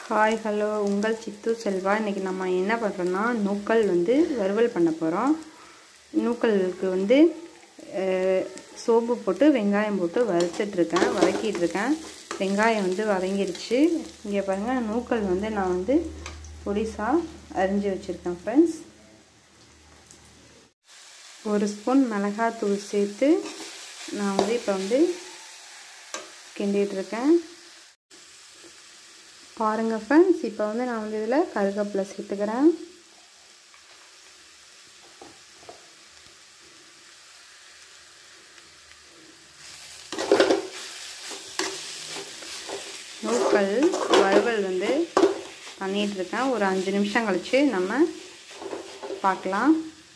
hi hello உங்கள் சித்து செல்வா இன்றைக்கி நம்ம என்ன பண்ணுறோன்னா நூக்கல் வந்து வறுவல் பண்ண போகிறோம் நூக்கலுக்கு வந்து அஹ், சோப்பு போட்டு வெங்காயம் போட்டு வறுத்துட்ருக்கேன் வதக்கிட்டுருக்கேன் வெங்காயம் வந்து வதங்கிருச்சு இங்கே பாருங்கள் நூக்கல் வந்து நான் வந்து பொடிசாக அரிஞ்சு வச்சுருக்கேன் ஃப்ரெண்ட்ஸ் ஒரு ஸ்பூன் மிளகாத்தூள் சேர்த்து நான் வந்து இப்போ வந்து கிண்டிகிட்ருக்கேன் பாருங்கள் ஃப்ரெண்ட்ஸ் இப்போ வந்து நான் வந்து இதில் கருவேப்பிலை சேர்த்துக்கிறேன் நூக்கல் வறுவல் வந்து பண்ணிகிட்ருக்கேன் ஒரு அஞ்சு நிமிஷம் கழித்து நம்ம பார்க்கலாம்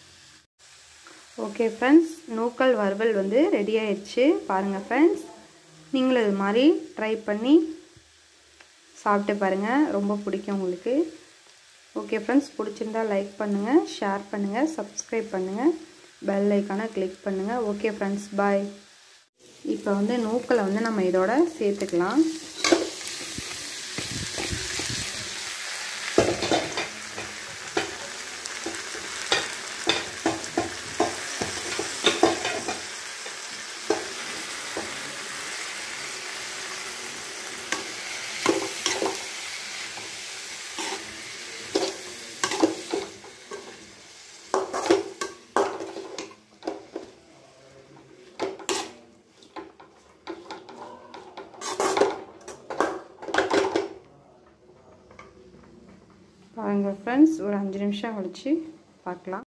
ஓகே ஃப்ரெண்ட்ஸ் நூக்கல் வறுவல் வந்து ரெடி ஆயிடுச்சு பாருங்கள் ஃப்ரெண்ட்ஸ் நீங்களும் இது மாதிரி ட்ரை பண்ணி சாப்பிட்டு பாருங்கள் ரொம்ப பிடிக்கும் உங்களுக்கு ஓகே ஃப்ரெண்ட்ஸ் பிடிச்சிருந்தா லைக் பண்ணுங்கள் ஷேர் பண்ணுங்கள் சப்ஸ்கிரைப் பண்ணுங்கள் பெல் ஐக்கானை கிளிக் பண்ணுங்கள் ஓகே ஃப்ரெண்ட்ஸ் பாய் இப்போ வந்து நூக்களை வந்து நம்ம இதோட சேர்த்துக்கலாம் பாருங்கள் ஃப்ரெண்ட்ஸ் ஒரு அஞ்சு நிமிஷம் கழித்து பார்க்கலாம்